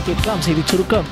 கேட்கலாம் செய்திச் சுருக்கம்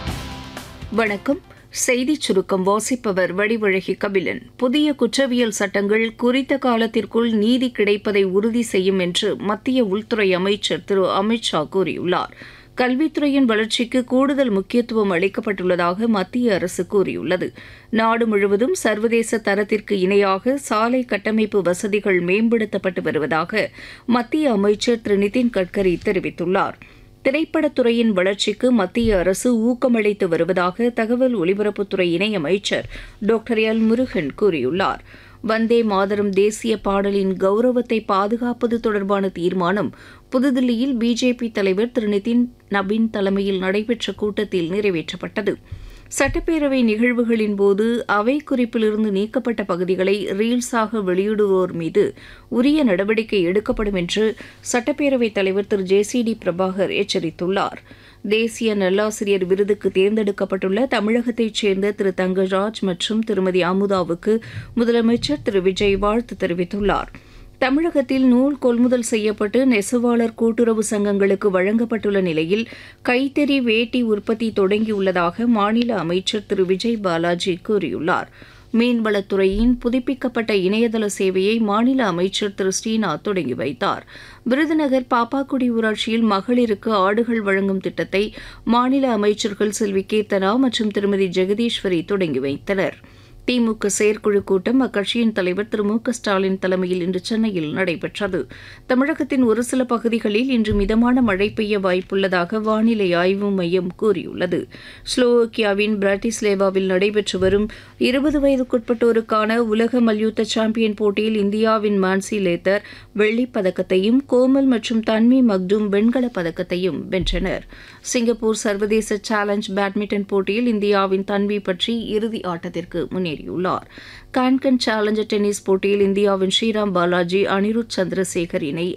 வணக்கம் செய்திச் சுருக்கம் வாசிப்பவர் வடிவழகி கபிலன் புதிய குற்றவியல் சட்டங்கள் குறித்த காலத்திற்குள் நீதி கிடைப்பதை உறுதி செய்யும் என்று மத்திய உள்துறை அமைச்சர் திரு அமித் ஷா கூறியுள்ளார் கல்வித்துறையின் வளர்ச்சிக்கு கூடுதல் முக்கியத்துவம் அளிக்கப்பட்டுள்ளதாக மத்திய அரசு கூறியுள்ளது நாடு முழுவதும் சர்வதேச தரத்திற்கு இணையாக சாலை கட்டமைப்பு வசதிகள் மேம்படுத்தப்பட்டு வருவதாக மத்திய அமைச்சர் திரு நிதின் கட்கரி தெரிவித்துள்ளார் திரைப்படத்துறையின் வளர்ச்சிக்கு மத்திய அரசு ஊக்கமளித்து வருவதாக தகவல் ஒலிபரப்புத்துறை இணையமைச்சர் டாக்டர் எல் முருகன் கூறியுள்ளார் வந்தே மாதரம் தேசிய பாடலின் கௌரவத்தை பாதுகாப்பது தொடர்பான தீர்மானம் புதுதில்லியில் பிஜேபி தலைவர் திரு நிதின் நபின் தலைமையில் நடைபெற்ற கூட்டத்தில் நிறைவேற்றப்பட்டது சட்டப்பேரவை நிகழ்வுகளின் போது அவை குறிப்பிலிருந்து நீக்கப்பட்ட பகுதிகளை ரீல்ஸாக வெளியிடுவோர் மீது உரிய நடவடிக்கை எடுக்கப்படும் என்று சட்டப்பேரவைத் தலைவர் திரு ஜே சி டி பிரபாகர் எச்சரித்துள்ளார் தேசிய நல்லாசிரியர் விருதுக்கு தேர்ந்தெடுக்கப்பட்டுள்ள தமிழகத்தைச் சேர்ந்த திரு தங்கராஜ் மற்றும் திருமதி அமுதாவுக்கு முதலமைச்சர் திரு விஜய் வாழ்த்து தெரிவித்துள்ளார் தமிழகத்தில் நூல் கொள்முதல் செய்யப்பட்டு நெசவாளர் கூட்டுறவு சங்கங்களுக்கு வழங்கப்பட்டுள்ள நிலையில் கைத்தறி வேட்டி உற்பத்தி தொடங்கியுள்ளதாக மாநில அமைச்சர் திரு விஜய் பாலாஜி கூறியுள்ளார் மீன்வளத்துறையின் புதுப்பிக்கப்பட்ட இணையதள சேவையை மாநில அமைச்சர் திரு ஸ்ரீநாத் தொடங்கி வைத்தார் விருதுநகர் பாப்பாக்குடி ஊராட்சியில் மகளிருக்கு ஆடுகள் வழங்கும் திட்டத்தை மாநில அமைச்சர்கள் செல்வி கீர்த்தனா மற்றும் திருமதி ஜெகதீஸ்வரி தொடங்கி வைத்தனா் திமுக செயற்குழு கூட்டம் அக்கட்சியின் தலைவர் திரு மு க ஸ்டாலின் தலைமையில் இன்று சென்னையில் நடைபெற்றது தமிழகத்தின் ஒரு சில பகுதிகளில் இன்று மிதமான மழை பெய்ய வாய்ப்புள்ளதாக வானிலை ஆய்வு மையம் கூறியுள்ளது ஸ்லோவோக்கியாவின் பிராட்டிஸ்லேவாவில் நடைபெற்று வரும் இருபது வயதுக்குட்பட்டோருக்கான உலக மல்யுத்த சாம்பியன் போட்டியில் இந்தியாவின் மான்சி லேத்தர் வெள்ளிப் பதக்கத்தையும் கோமல் மற்றும் தன்வி மக்டும் வெண்கலப் பதக்கத்தையும் வென்றனர் சிங்கப்பூர் சர்வதேச சேலஞ்ச் பேட்மிண்டன் போட்டியில் இந்தியாவின் தன்வி பற்றி இறுதி ஆட்டத்திற்கு முன்னேறியுள்ளார் கான்கன் சேலஞ்சர் டென்னிஸ் போட்டியில் இந்தியாவின் ஸ்ரீராம் பாலாஜி அனிருத் சந்திரசேகர் இணை